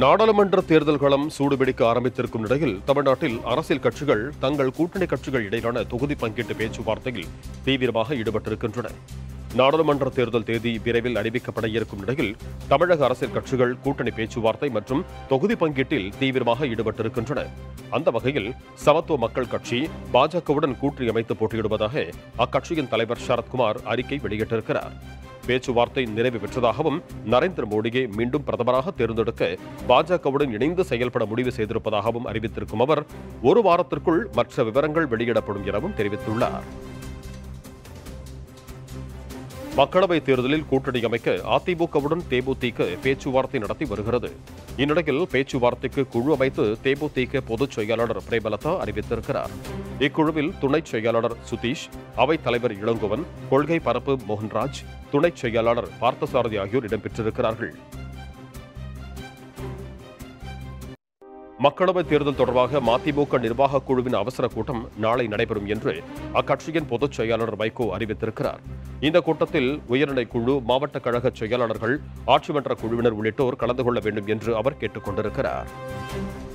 நாடாளுமன்ற தேர்தல் களம் சூடுபிடிக்க ஆரம்பித்திருக்கும் நிலையில் தமிழ்நாட்டில் அரசியல் கட்சிகள் தங்கள் கூட்டணி கட்சிகள் இடையிலான தொகுதி பங்கீட்டு பேச்சுவார்த்தையில் தீவிரமாக ஈடுபட்டிருக்கின்றன நாடாளுமன்ற தேர்தல் தேதி விரைவில் அறிவிக்கப்பட இருக்கும் நிலையில் தமிழக அரசியல் கட்சிகள் கூட்டணி பேச்சுவார்த்தை மற்றும் தொகுதி பங்கீட்டில் தீவிரமாக ஈடுபட்டிருக்கின்றன அந்த வகையில் சமத்துவ மக்கள் கட்சி பாஜகவுடன் கூட்டணி அமைத்து போட்டியிடுவதாக அக்கட்சியின் தலைவர் சரத்குமார் அறிக்கை வெளியிட்டிருக்கிறார் பேச்சுவார்த்தை நிறைவு பெற்றதாகவும் நரேந்திர மோடியை மீண்டும் பிரதமராக தேர்ந்தெடுக்க பாஜகவுடன் இணைந்து செயல்பட முடிவு செய்திருப்பதாகவும் அறிவித்திருக்கும் அவர் ஒரு வாரத்திற்குள் மற்ற விவரங்கள் வெளியிடப்படும் எனவும் தெரிவித்துள்ளார் மக்களவைத் தேர்தலில் கூட்டணி அமைக்க அதிமுகவுடன் தேமுதிக பேச்சுவார்த்தை நடத்தி வருகிறது இந்நிலையில் பேச்சுவார்த்தைக்கு குழு அமைத்து தேமுதிக பொதுச் செயலாளர் பிரேமலதா அறிவித்திருக்கிறார் இக்குழுவில் துணைச் செயலாளர் சுதீஷ் அவைத் தலைவர் இளங்கோவன் கொள்கை பரப்பு மோகன்ராஜ் துணைச் செயலாளர் பார்த்தசாரதி ஆகியோர் இடம்பெற்றிருக்கிறார்கள் மக்களவைத் தேர்தல் தொடர்பாக மதிமுக நிர்வாகக் குழுவின் அவசர கூட்டம் நாளை நடைபெறும் என்று அக்கட்சியின் பொதுச் செயலாளர் வைகோ அறிவித்திருக்கிறார் இந்த கூட்டத்தில் உயர்நிலைக் குழு மாவட்ட கழக செயலாளர்கள் ஆட்சிமன்ற குழுவினர் உள்ளிட்டோர் கலந்து கொள்ள வேண்டும் என்று அவர் கேட்டுக் கொண்டிருக்கிறார்